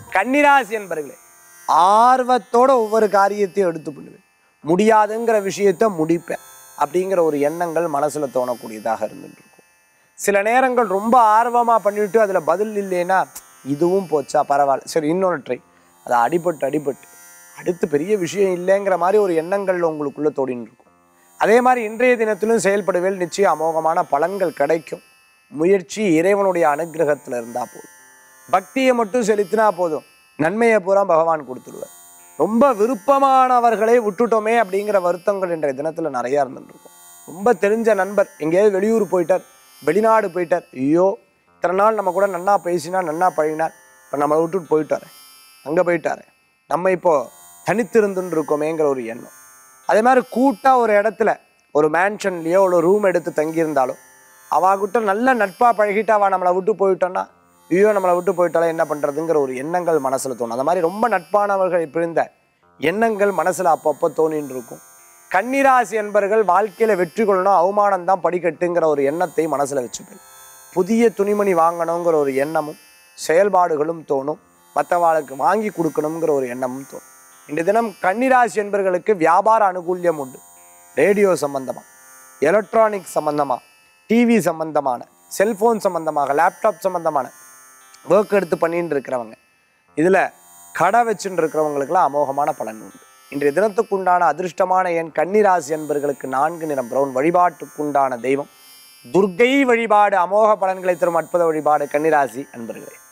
கன்னிராசி என்பர்களே ஆர்வத்தோட ஒவ்வொரு காரியத்தையும் எடுத்து பண்ணுவேன் முடியாதுங்கிற விஷயத்த முடிப்பேன் அப்படிங்கிற ஒரு எண்ணங்கள் மனசுல தோணக்கூடியதாக இருந்துட்டு இருக்கும் சில நேரங்கள் ரொம்ப ஆர்வமா பண்ணிட்டு அதுல பதில் இல்லைன்னா இதுவும் போச்சா பரவாயில்ல சரி இன்னொரு ட்ரை அது அடிபட்டு அடிபட்டு அடுத்து பெரிய விஷயம் இல்லைங்கிற மாதிரி ஒரு எண்ணங்கள் உங்களுக்குள்ள தோடின்னு இருக்கும் அதே மாதிரி இன்றைய தினத்திலும் செயல்படுவேல் நிச்சயம் அமோகமான பலன்கள் கிடைக்கும் முயற்சி இறைவனுடைய அனுகிரகத்துல இருந்தா போதும் பக்தியை மட்டும் செலுத்தினா போதும் நன்மையை பூரா பகவான் கொடுத்துருவார் ரொம்ப விருப்பமானவர்களை விட்டுட்டோமே அப்படிங்கிற வருத்தங்கள் இன்றைய தினத்துல நிறைய இருந்துருக்கும் ரொம்ப தெரிஞ்ச நண்பர் எங்கேயாவது வெளியூர் போயிட்டார் வெளிநாடு போயிட்டார் ஐயோ இத்தனை நாள் நம்ம கூட நன்னா பேசினா நன்னா பழகினார் இப்போ நம்மளை விட்டுட்டு போயிட்டாரு அங்கே போயிட்டாரு நம்ம இப்போ தனித்திருந்துன்னு இருக்கோமேங்கிற ஒரு எண்ணம் அதே மாதிரி கூட்டா ஒரு இடத்துல ஒரு மேன்ஷன்லேயோ ஒரு ரூம் எடுத்து தங்கியிருந்தாலோ அவாகிட்ட நல்ல நட்பாக பழகிட்டு அவள் நம்மளை விட்டு போயிட்டோன்னா ஐயோ நம்மளை விட்டு போயிட்டாலே என்ன பண்ணுறதுங்கிற ஒரு எண்ணங்கள் மனசில் தோணும் அந்த மாதிரி ரொம்ப நட்பானவர்கள் பிரிந்த எண்ணங்கள் மனசில் அப்பப்போ தோணின்னு இருக்கும் கன்னிராசி என்பர்கள் வாழ்க்கையில் வெற்றி கொள்ளணும் அவமானம் தான் படிக்கட்டுங்கிற ஒரு எண்ணத்தை மனசில் வச்சுப்பேன் புதிய துணிமணி வாங்கணுங்கிற ஒரு எண்ணமும் செயல்பாடுகளும் தோணும் மற்றவாளுக்கு வாங்கி கொடுக்கணுங்கிற ஒரு எண்ணமும் தோணும் இன்றைய தினம் கன்னிராசி என்பர்களுக்கு வியாபார அனுகூல்யம் உண்டு ரேடியோ சம்பந்தமாக எலக்ட்ரானிக் சம்பந்தமாக டிவி சம்பந்தமான செல்போன் சம்பந்தமாக லேப்டாப் சம்பந்தமான ஒர்க் எடுத்து பண்ணிட்டு இருக்கிறவங்க இதில் கடை வச்சுட்டு இருக்கிறவங்களுக்குலாம் அமோகமான பலன் உண்டு இன்றைய தினத்துக்குண்டான அதிர்ஷ்டமான என் கன்னிராசி என்பர்களுக்கு நான்கு நிறம் பிரவுன் வழிபாட்டுக்குண்டான தெய்வம் துர்க்கை வழிபாடு அமோக பலன்களை தரும் அற்புத வழிபாடு கன்னிராசி அன்பர்களே